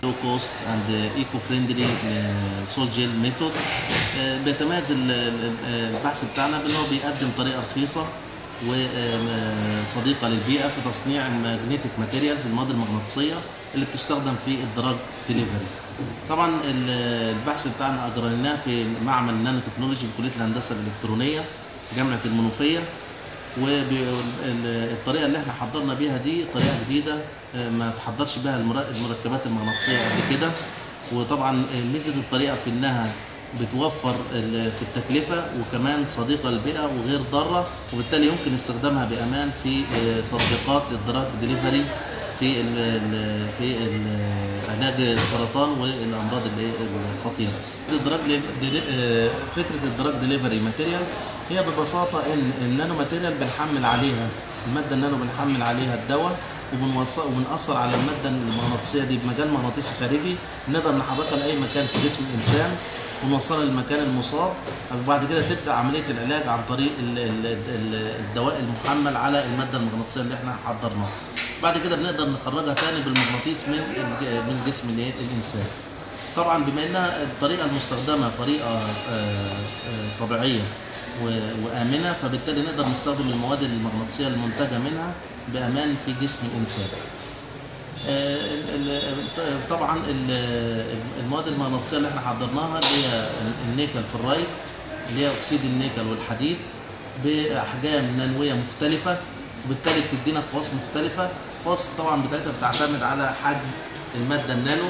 low cost and eco-friendly soil gel method آه، بيتميز ال- ال- البحث بتاعنا بان هو بيقدم طريقه رخيصه وصديقه للبيئه في تصنيع الماجنتيك ماتيريالز المواد المغناطيسيه اللي بتستخدم في الدراج ديليفري طبعا ال- البحث بتاعنا اجريناه في معمل نانو تكنولوجي في كليه الهندسه الالكترونيه جامعه المنوفيه والطريقه اللي احنا حضرنا بيها دي طريقه جديده آه، ما تحضرش بها المر- المركبات المغناطيسيه قبل كده وطبعا ميزه الطريقه في انها بتوفر ال- في التكلفه وكمان صديقه للبيئه وغير ضاره وبالتالي يمكن استخدامها بامان في آه، تطبيقات الدراج ديليفري في ال ال في ال علاج السرطان والامراض اللي هي الخطيره. الدراج ديلي- ديلي- آه، فكره الدراج ديليفري ماتيريالز هي ببساطه ان النانو ماتيريال بنحمل عليها الماده النانو بنحمل عليها الدواء وبنوصل وبنأثر على الماده المغناطيسيه دي بمجال مغناطيسي خارجي نقدر نحركها لاي مكان في جسم الانسان ونوصلها للمكان المصاب وبعد كده تبدا عمليه العلاج عن طريق ال- ال- ال- الدواء المحمل على الماده المغناطيسيه اللي احنا حضرناها. بعد كده بنقدر نخرجها تاني بالمغناطيس من الج- من جسم الايه؟ الانسان. طبعا بما انها الطريقه المستخدمه طريقه آه، آه، طبيعيه و- وامنه فبالتالي نقدر نستخدم المواد المغناطيسيه المنتجه منها بامان في جسم الانسان. آه، ال- ال- طبعا ال- المواد المغناطيسيه اللي احنا حضرناها اللي هي النيكل فرايد اللي هي اكسيد النيكل والحديد باحجام نانويه مختلفه وبالتالي بتدينا خواص مختلفه خواص طبعا بتاعتها بتعتمد على حجم الماده النانو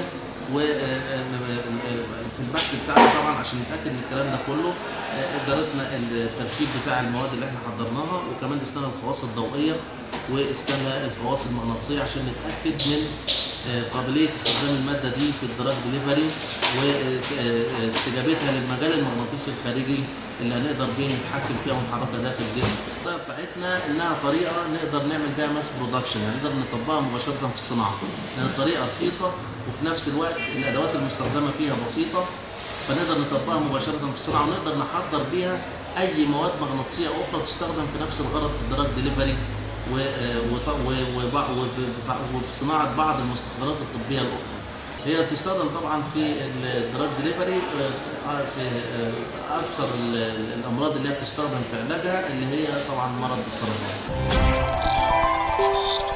وفي البحث بتاعنا طبعا عشان نتاكد من الكلام ده كله آه، درسنا التركيب بتاع المواد اللي احنا حضرناها وكمان قسنا الخواص الضوئيه وقسنا الخواص المغناطيسيه عشان نتاكد من آه، قابليه استخدام الماده دي في الدراج ديليفري واستجابتها للمجال المغناطيسي الخارجي اللي هنقدر بيه نتحكم فيها ونحركها داخل الجسم. الطريقه بتاعتنا انها طريقه نقدر نعمل بيها ماس برودكشن يعني نقدر نطبقها مباشره في الصناعه لان الطريقه رخيصه وفي نفس الوقت الادوات المستخدمه فيها بسيطه فنقدر نطبقها مباشره في الصناعه ونقدر نحضر بيها اي مواد مغناطيسيه اخرى تستخدم في نفس الغرض في الدراج ديليفري و- وط- و- وبع- وب- وفي صناعه بعض المستحضرات الطبيه الاخرى. هي بتستخدم طبعا في الدراج ديليفري آه، في آه، اكثر ال- الامراض اللي هي بتستخدم في علاجها اللي هي طبعا مرض السرطان.